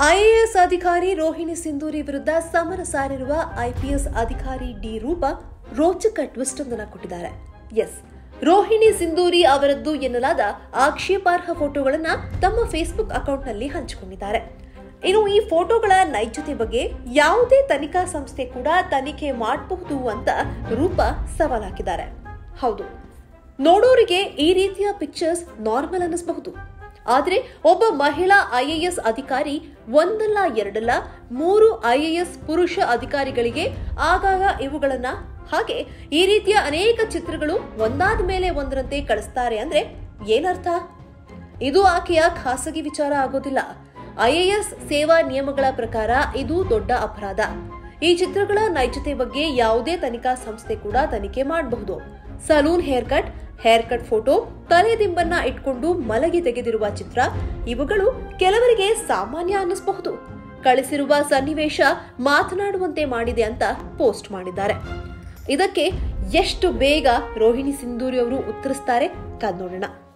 IAS ಅಧಿಕಾರಿ ರೋಹಿಣಿ ಸಿಂಧೂರಿ ವಿರುದ್ಧ ಸಮರ ಸಾರಿರುವ ಐಪಿಎಸ್ ಅಧಿಕಾರಿ ಡಿ ರೂಪ ರೋಚಕ ಟ್ವಿಸ್ಟ್ ಒಂದನ್ನು ಕೊಟ್ಟಿದ್ದಾರೆ ಎಸ್ ರೋಹಿಣಿ ಸಿಂಧೂರಿ ಅವರದ್ದು ಎನ್ನಲಾದ ಆಕ್ಷೇಪಾರ್ಹ ಫೋಟೋಗಳನ್ನ ತಮ್ಮ ಫೇಸ್ಬುಕ್ ಅಕೌಂಟ್ನಲ್ಲಿ ಹಂಚಿಕೊಂಡಿದ್ದಾರೆ ಇನ್ನು ಈ ಫೋಟೋಗಳ ನೈಜತೆ ಬಗ್ಗೆ ಯಾವುದೇ ತನಿಖಾ ಸಂಸ್ಥೆ ಕೂಡ ತನಿಖೆ ಮಾಡಬಹುದು ಅಂತ ರೂಪ ಸವಾಲ್ ಹಾಕಿದ್ದಾರೆ ಹೌದು ನೋಡೋರಿಗೆ ಈ ರೀತಿಯ ಪಿಕ್ಚರ್ಸ್ ನಾರ್ಮಲ್ ಅನ್ನಿಸಬಹುದು ಆದರೆ ಒಬ್ಬ ಮಹಿಳಾ ಐಎಎಸ್ ಅಧಿಕಾರಿ ಒಂದಲ್ಲ ಎರಡಲ್ಲ ಮೂರು ಐಎಎಸ್ ಪುರುಷ ಅಧಿಕಾರಿಗಳಿಗೆ ಆಗಾಗ ಇವುಗಳನ್ನ ಹಾಗೆ ಈ ರೀತಿಯ ಅನೇಕ ಚಿತ್ರಗಳು ಒಂದಾದ ಮೇಲೆ ಒಂದರಂತೆ ಕಳಿಸ್ತಾರೆ ಅಂದ್ರೆ ಏನರ್ಥ ಇದು ಆಕೆಯ ಖಾಸಗಿ ವಿಚಾರ ಆಗೋದಿಲ್ಲ ಐಎಎಸ್ ಸೇವಾ ನಿಯಮಗಳ ಪ್ರಕಾರ ಇದು ದೊಡ್ಡ ಅಪರಾಧ ಈ ಚಿತ್ರಗಳ ನೈಜತೆ ಬಗ್ಗೆ ಯಾವುದೇ ತನಿಖಾ ಸಂಸ್ಥೆ ಕೂಡ ತನಿಖೆ ಮಾಡಬಹುದು salon hair cut hair cut photo ತಲೆದಿಂಬನ್ನ ಇಟ್ಕೊಂಡು ಮಲಗಿ ತೆಗೆದಿರುವ ಚಿತ್ರ ಇವುಗಳು ಕೆಲವರಿಗೆ ಸಾಮಾನ್ಯ ಅನ್ನಿಸಬಹುದು ಕಳಿಸಿರುವ ಸನ್ನಿವೇಶ ಮಾತನಾಡುವಂತೆ ಮಾಡಿದೆ ಅಂತ ಪೋಸ್ಟ್ ಮಾಡಿದ್ದಾರೆ ಇದಕ್ಕೆ ಎಷ್ಟು ಬೇಗ ರೋಹಿಣಿ ಸಿಂಧೂರಿ ಅವರು ಉತ್ತರಿಸ್ತಾರೆ ಕಾದ್ ನೋಡೋಣ